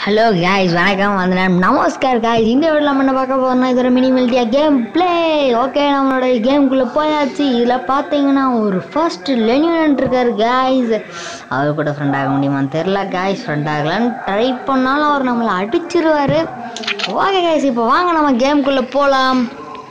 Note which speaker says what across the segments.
Speaker 1: Hello guys வணக்கம் வந்தேன் நமஸ்கார் guys இந்த வீடியோவில் நம்ம என்ன பார்க்க போகிறோம்னா இது ஒரு மினிமல்டியா கேம் ப்ளே ஓகே நம்மளோட கேமுக்குள்ளே போயாச்சு இதில் பார்த்தீங்கன்னா ஒரு ஃபர்ஸ்ட் லெனியன் இருக்கார் காய்ஸ் அவர் கூட ஃப்ரெண்ட் ஆக முடியுமான்னு தெரில காய்ஸ் ஃப்ரெண்ட் ஆகலான்னு ட்ரை பண்ணாலும் அவர் நம்மளை அடிச்சிருவார் ஓகே காய்ஸ் இப்போ வாங்க நம்ம கேமுக்குள்ளே போகலாம்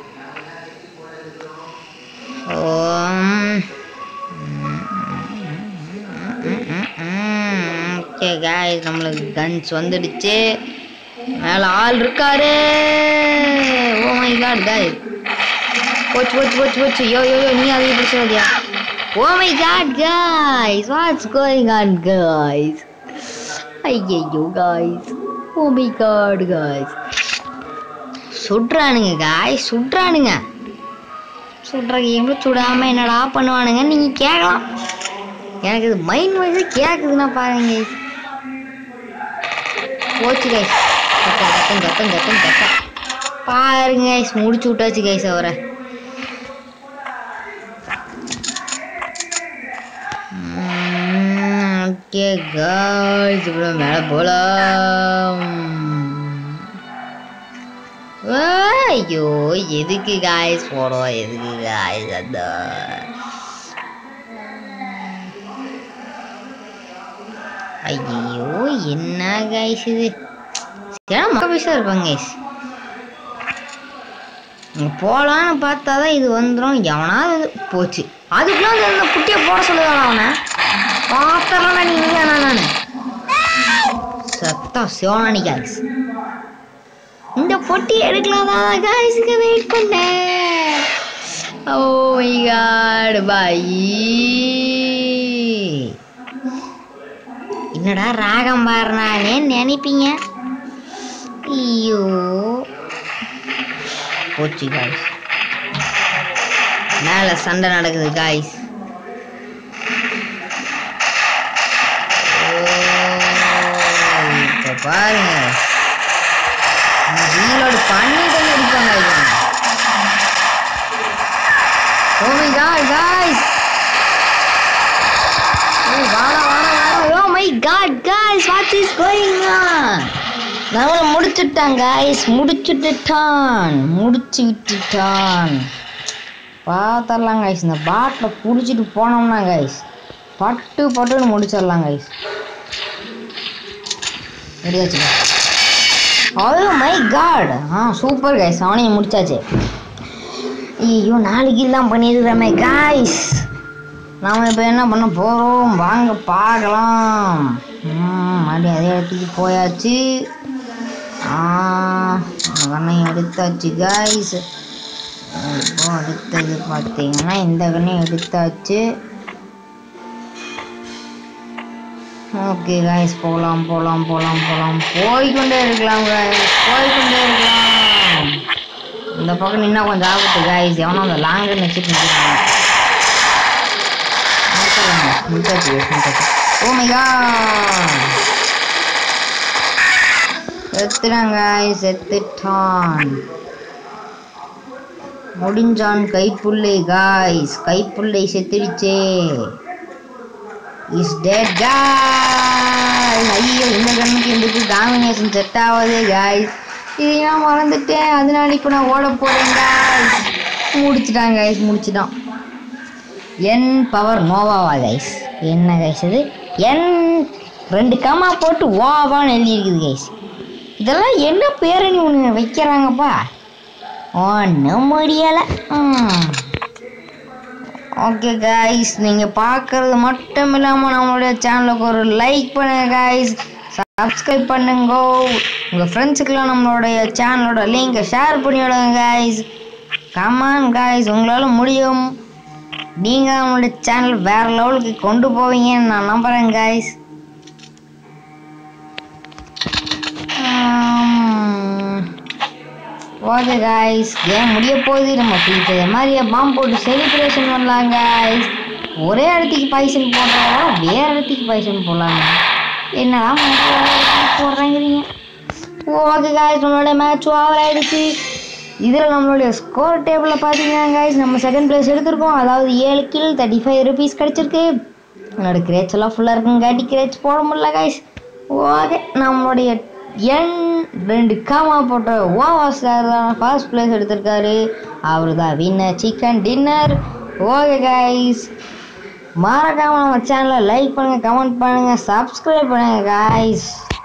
Speaker 1: ஓகே காய்ஸ் நம்மளுக்கு கன்ஸ் வந்துடுச்சு மேலே ஆள் இருக்காரு ஓ மை காட் காய்ஸ் போச்சு போச்சு போச்சு போச்சு யோ யோ யோ நீ அதை பிடிச்சாதியா oh my god guys what's going on guys ஐயோ guys oh my god guys சுடுறானுங்க காய்ஸ் சுடுறானுங்க சுடுற கேமில் சுடாமல் என்னடா பண்ணுவானுங்க நீங்கள் கேட்கலாம் எனக்கு இது மைண்ட் வைஸே கேட்குதுன்னா பாருங்க guys. போச்சு கைஸ் கத்தம் கத்தம் கத்தம் கத்தம் கத்தம் பாருங்க கைஸ் முடிச்சு விட்டாச்சு கைஸ் அவரை ஓகே காய்ஸ் இப்போ மேலே போகலாம் ஐயோ எதுக்கு காய்ஸ் போடும் எதுக்கு காய்ஸ் அந்த ஐயோ என்ன காய்ஸ் இது ஏன்னா மக்க பைசா இருப்பாங்க கைஸ் போகலான்னு பார்த்தா தான் இது வந்துடும் எவனாவது வந்து போச்சு அதுக்குள்ள வந்து அந்த குட்டியை போட சொல்லுவாங்க அவனை பார்த்தலாம் நீ வேணா நான் சத்தம் சிவனானி காய்ஸ் இந்த பொட்டி எடுக்கலாம் தான் காய்ஸுக்கு வெயிட் பண்ணேன் ஓ மை காட் பாய் என்னடா ராகம் பாடுறானே நினைப்பீங்க ஐயோ போச்சு காய்ஸ் மேலே சண்டை நடக்குது காய்ஸ் இப்போ பாருங்க ரீலோடு பண்ணிட்டு அடிப்பாங்க இவன் oh my god guys oh வாடா வாடா வாடா oh my god guys what is going on நம்மள முடிச்சுட்டான் காய்ஸ் முடிச்சுட்டுட்டான் முடிச்சு விட்டுட்டான் பார்த்தரலாம் காய்ஸ் இந்த பாட்டில் குடிச்சிட்டு போனோம்னா காய்ஸ் பட்டு பட்டுன்னு முடிச்சிடலாம் காய்ஸ் ரெடியாச்சு ஓ மை காட் ஆ சூப்பர் கைஸ் அவனையும் முடிச்சாச்சு ஐயோ நாளைக்கு தான் பண்ணியிருக்கிறோமே காய்ஸ் நாம் இப்போ என்ன பண்ண போகிறோம் வாங்க பார்க்கலாம் ம், மறுபடியும் அதே இடத்துக்கு போயாச்சு கண்ணையும் எடுத்தாச்சு காய்ஸ் இப்போ அடுத்தது பார்த்தீங்கன்னா இந்த கண்ணையும் எடுத்தாச்சு ஓகே காய்ஸ் போகலாம் போகலாம் போகலாம் போகலாம் போய்க்கொண்டே இருக்கலாம் காய்ஸ் போய்க்கொண்டே இருக்கலாம் இந்த பக்கம் நின்னா கொஞ்சம் ஆபத்து காய்ஸ் எவனோ அந்த லாங்கர் வச்சுட்டு நிற்கிறாங்க முட்டாச்சு முட்டாச்சு ஓ மை காட் செத்துட்டான் காய்ஸ் செத்துட்டான் முடிஞ்சான் கைப்புள்ளை காய்ஸ் கைப்புள்ளை செத்துடுச்சே இஸ் டெட் காய்ஸ் ஐயோ இந்த கண்ணுக்கு இதுக்கு டாமினேஷன் செட் ஆகாது காய்ஸ் இதை நான் மறந்துட்டேன் அதனால இப்போ நான் ஓட போகிறேன் காய்ஸ் முடிச்சிட்டான் காய்ஸ் முடிச்சிட்டான் என் பவர் நோவாவா கைஸ் என்ன கைஸ் இது என் ரெண்டு கமா போட்டு ஓவான்னு எழுதியிருக்குது கைஸ் இதெல்லாம் என்ன பேரணி ஒன்று வைக்கிறாங்கப்பா ஒன்றும் முடியலை ஓகே கைஸ் நீங்கள் பார்க்குறது மட்டும் இல்லாமல் நம்மளுடைய சேனலுக்கு ஒரு லைக் பண்ணுங்க கைஸ் சப்ஸ்கிரைப் பண்ணுங்க உங்கள் ஃப்ரெண்ட்ஸுக்கெல்லாம் நம்மளுடைய சேனலோட லிங்கை ஷேர் பண்ணி விடுங்க கைஸ் கமான் கைஸ் உங்களால் முடியும் நீங்கள் நம்மளுடைய சேனல் வேறு லெவலுக்கு கொண்டு போவீங்கன்னு நான் நம்புகிறேன் கைஸ் ஓகே காய்ஸ் கேம் முடிய போகுது நம்ம ஃப்ரீ ஃபயர் மாதிரி பாம்பு போட்டு செலிப்ரேஷன் பண்ணலாம் காய்ஸ் ஒரே இடத்துக்கு பைசன் போடுறதோட வேறு இடத்துக்கு பைசன் போடலாங்க என்னடா போடுறாங்கிறீங்க ஓகே காய்ஸ் நம்மளோட மேட்ச் ஓவர் ஆயிடுச்சு இதில் நம்மளுடைய ஸ்கோர் டேபிளில் பார்த்தீங்கன்னா காய்ஸ் நம்ம செகண்ட் ப்ளேஸ் எடுத்திருக்கோம் அதாவது ஏழு கில் தேர்ட்டி ஃபைவ் ருபீஸ் கிடச்சிருக்கு என்னோட கிரேட்ஸ் எல்லாம் ஃபுல்லாக இருக்குங்காட்டி கிரேட்ஸ் போட முடியல காய்ஸ் ஓகே நம்மளுடைய என் ரெண்டு காமா போட்ட ஓவா சார் தான் ஃபர்ஸ்ட் பிளேஸ் எடுத்திருக்காரு அவர் தான் winner chicken dinner okay guys மறக்காம நம்ம சேனலை லைக் பண்ணுங்கள் கமெண்ட் பண்ணுங்கள் சப்ஸ்கிரைப் பண்ணுங்கள் கைஸ்